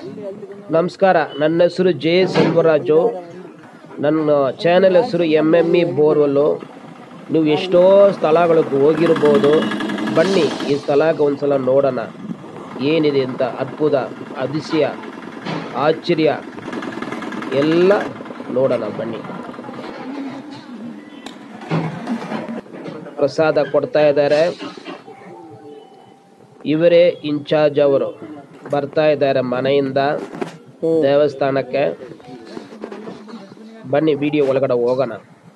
ನಮಸ್ಕಾರ ನನ್ನ ಹೆಸರು ಜೆ ಸೆಲ್ವರಾಜು ನನ್ನ ಚಾನೆಲ್ ಹೆಸರು ಎಮ್ ಎಮ್ ಇ ಬೋರ್ವೆಲ್ಲು ನೀವು ಎಷ್ಟೋ ಸ್ಥಳಗಳಿಗೆ ಹೋಗಿರ್ಬೋದು ಬನ್ನಿ ಈ ಸ್ಥಳಕ್ಕೆ ಒಂದ್ಸಲ ನೋಡೋಣ ಏನಿದೆ ಅಂತ ಅದ್ಭುತ ಅತಿಶಯ ಆಶ್ಚರ್ಯ ಎಲ್ಲ ನೋಡೋಣ ಬನ್ನಿ ಪ್ರಸಾದ ಕೊಡ್ತಾ ಇದ್ದಾರೆ ಇವರೇ ಇನ್ಚಾರ್ಜ್ ಅವರು ಬರ್ತಾ ಇದ್ದಾರೆ ಮನೆಯಿಂದ ದೇವಸ್ಥಾನಕ್ಕೆ ಬನ್ನಿ ವಿಡಿಯೋ ಒಳಗಡೆ ಹೋಗೋಣ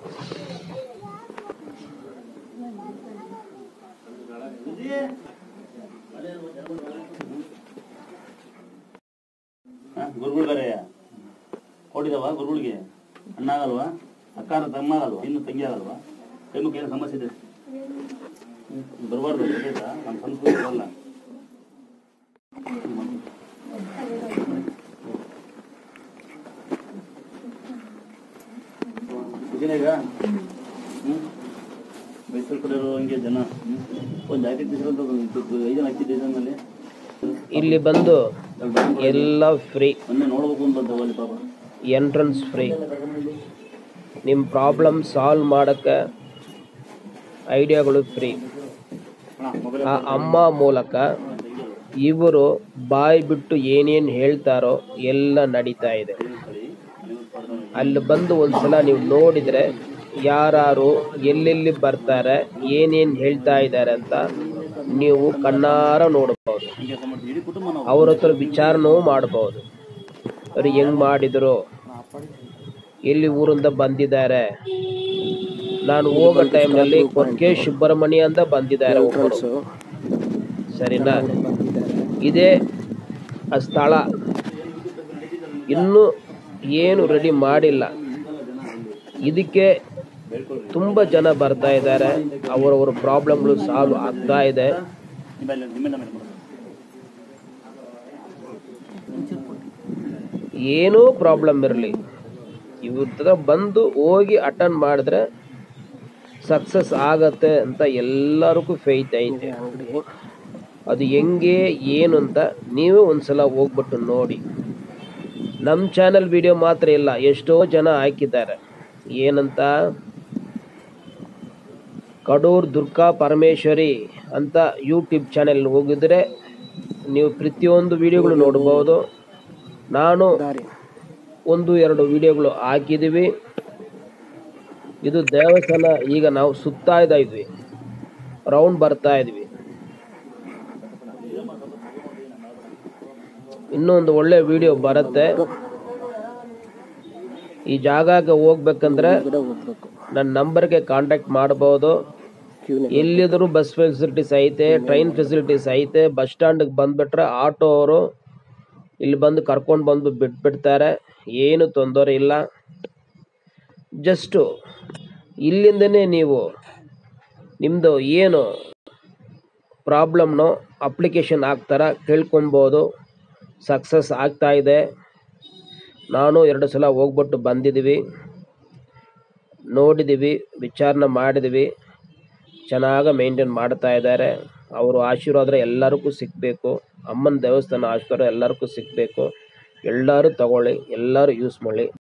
ಗುರುಗಳು ಬೇರೆ ಕೊಟ್ಟಿದವ ಗುರುಗಳಿಗೆ ಅಣ್ಣ ಆಗಲ್ವಾ ಅಕ್ಕಾರ ತಮ್ಮ ಆಗಲ್ವಾ ಇನ್ನು ತಂಗಿ ಆಗಲ್ವಾ ಕೈಮುಖ ಏನು ಸಮಸ್ಯೆ ಇದೆ ಬರಬಾರ್ದು ಗೊತ್ತಾಯ್ತಾ ನಮ್ಮ ಸಂಸ್ಕೃತಿ ಅಲ್ಲ ಈಗ ಹ್ಞೂ ಮೈಸೂರು ಕಡೆ ಇರೋ ಹಂಗೆ ಜನ ಹ್ಞೂ ಒಂದು ಜಾಕೆಟ್ తీసుకుంటూ ಐದು ಜನ ಹಚ್ಚಿದ್ದೆ ಇದರಲ್ಲಿ ಇಲ್ಲಿ ಬಂದು ಎಲ್ಲ ಫ್ರೀ ಮೊನ್ನೆ ನೋಡ್ಬೇಕು ಅಂತ ಬಂದವ ಪಾಪ ಎಂಟ್ರನ್ಸ್ ಫ್ರೀ ನಿಮ್ಮ ಪ್ರಾಬ್ಲಮ್ ಸಾಲ್ವ್ ಮಾಡೋಕ್ಕೆ ಐಡಿಯಾಗಳು ಫ್ರೀ ಅಣ್ಣ ಮೊಬೈಲ್ ಆ ಅಮ್ಮ ಮೂಲಕ ಇವರು ಬಾಯಿ ಬಿಟ್ಟು ಏನೇನು ಹೇಳ್ತಾರೋ ಎಲ್ಲ ನಡೀತಾ ಇದೆ ಅಲ್ಲಿ ಬಂದು ಒಂದ್ಸಲ ನೀವು ನೋಡಿದರೆ ಯಾರು ಎಲ್ಲೆಲ್ಲಿ ಬರ್ತಾರೆ ಏನೇನು ಹೇಳ್ತಾ ಇದ್ದಾರೆ ಅಂತ ನೀವು ಕಣ್ಣಾರ ನೋಡಬಹುದು ಹಿಂಗೆ ಮಾಡ್ತೀವಿ ಇಡೀ ಕುಟುಂಬ ನಾವು ಅವ್ರ ಹತ್ರ ವಿಚಾರನೂ ಮಾಡಬಹುದು ಅವ್ರು ಹೆಂಗ್ ಮಾಡಿದ್ರು ಎಲ್ಲಿ ಊರಿಂದ ಬಂದಿದ್ದಾರೆ ನಾನು ಹೋಗೋ ಟೈಮ್ನಲ್ಲಿ ಕೊಕ್ಕೆ ಸುಬ್ರಹ್ಮಣ್ಯ ಅಂತ ಬಂದಿದ್ದಾರೆ ಒಬ್ಬರು ಸರಿನಾ ಇದೇ ಆ ಸ್ಥಳ ಇನ್ನೂ ಏನು ರೆಡಿ ಮಾಡಿಲ್ಲ ಇದಕ್ಕೆ ತುಂಬ ಜನ ಬರ್ತಾ ಇದ್ದಾರೆ ಅವರವರ ಪ್ರಾಬ್ಲಮ್ಗಳು ಸಾಲ್ವ್ ಆಗ್ತಾ ಇದೆ ನಿಮ್ಮಲ್ಲಿ ನಿಮ್ಮೆಲ್ಲ ಮೇಲೆ ಮಾಡೋದು ಏನೂ ಪ್ರಾಬ್ಲಮ್ ಇರಲಿ ಇವ್ರ ಹತ್ರ ಬಂದು ಹೋಗಿ ಅಟೆಂಡ್ ಮಾಡಿದ್ರೆ ಸಕ್ಸಸ್ ಆಗತ್ತೆ ಅಂತ ಎಲ್ಲರಿಗೂ ಫೇತ್ ಐತೆ ಅದು ಹೆಂಗೆ ಏನು ಅಂತ ನೀವೇ ಒಂದ್ಸಲ ಹೋಗ್ಬಿಟ್ಟು ನೋಡಿ ನಮ್ಮ ಚಾನಲ್ ವಿಡಿಯೋ ಮಾತ್ರ ಇಲ್ಲ ಎಷ್ಟೋ ಜನ ಹಾಕಿದ್ದಾರೆ ಏನಂತ ಕಡೂರ್ ದುರ್ಗಾ ಪರಮೇಶ್ವರಿ ಅಂತ ಯೂಟ್ಯೂಬ್ ಚಾನೆಲ್ ಹೋಗಿದ್ರೆ ನೀವು ಪ್ರತಿಯೊಂದು ವಿಡಿಯೋಗಳು ನೋಡ್ಬೋದು ನಾನು ಒಂದು ಎರಡು ವಿಡಿಯೋಗಳು ಹಾಕಿದ್ದೀವಿ ಇದು ದೇವಸ್ಥಾನ ಈಗ ನಾವು ಸುತ್ತಾ ಇದ್ದ ಇದ್ವಿ ರೌಂಡ್ ಬರ್ತಾ ಇದ್ವಿ ಇನ್ನೂ ಒಂದು ಒಳ್ಳೆ ವಿಡಿಯೋ ಬರುತ್ತೆ ಈ ಜಾಗಕ್ಕೆ ಹೋಗ್ಬೇಕಂದ್ರೆ ನನ್ನ ನಂಬರ್ಗೆ ಕಾಂಟ್ಯಾಕ್ಟ್ ಮಾಡ್ಬೋದು ಎಲ್ಲಿದ್ರು ಬಸ್ ಫೆಸಿಲಿಟೀಸ್ ಐತೆ ಟ್ರೈನ್ ಫೆಸಿಲಿಟೀಸ್ ಐತೆ ಬಸ್ ಸ್ಟ್ಯಾಂಡಿಗೆ ಬಂದ್ಬಿಟ್ರೆ ಆಟೋ ಅವರು ಇಲ್ಲಿ ಬಂದು ಕರ್ಕೊಂಡು ಬಂದು ಬಿಟ್ಬಿಡ್ತಾರೆ ಏನು ತೊಂದರೆ ಇಲ್ಲ ಜಸ್ಟು ಇಲ್ಲಿಂದನೇ ನೀವು ನಿಮ್ಮದು ಏನು ಪ್ರಾಬ್ಲಮ್ನೋ ಅಪ್ಲಿಕೇಶನ್ ಹಾಕ್ತಾರ ಕೇಳ್ಕೊಬೋದು ಸಕ್ಸಸ್ ಆಗ್ತಾ ಇದೆ ನಾನು ಎರಡು ಸಲ ಹೋಗ್ಬಿಟ್ಟು ಬಂದಿದ್ದೀವಿ ನೋಡಿದ್ದೀವಿ ವಿಚಾರಣೆ ಮಾಡಿದ್ದೀವಿ ಚೆನ್ನಾಗಿ ಮೇಂಟೈನ್ ಮಾಡ್ತಾ ಇದ್ದಾರೆ ಅವರು ಆಶೀರ್ವಾದ ಎಲ್ಲರಿಗೂ ಸಿಗಬೇಕು ಅಮ್ಮನ ದೇವಸ್ಥಾನ ಆಶೀರ್ವಾದ ಎಲ್ಲರಿಗೂ ಸಿಗಬೇಕು ಎಲ್ಲರೂ ತಗೊಳ್ಳಿ ಎಲ್ಲರೂ ಯೂಸ್ ಮಾಡಿ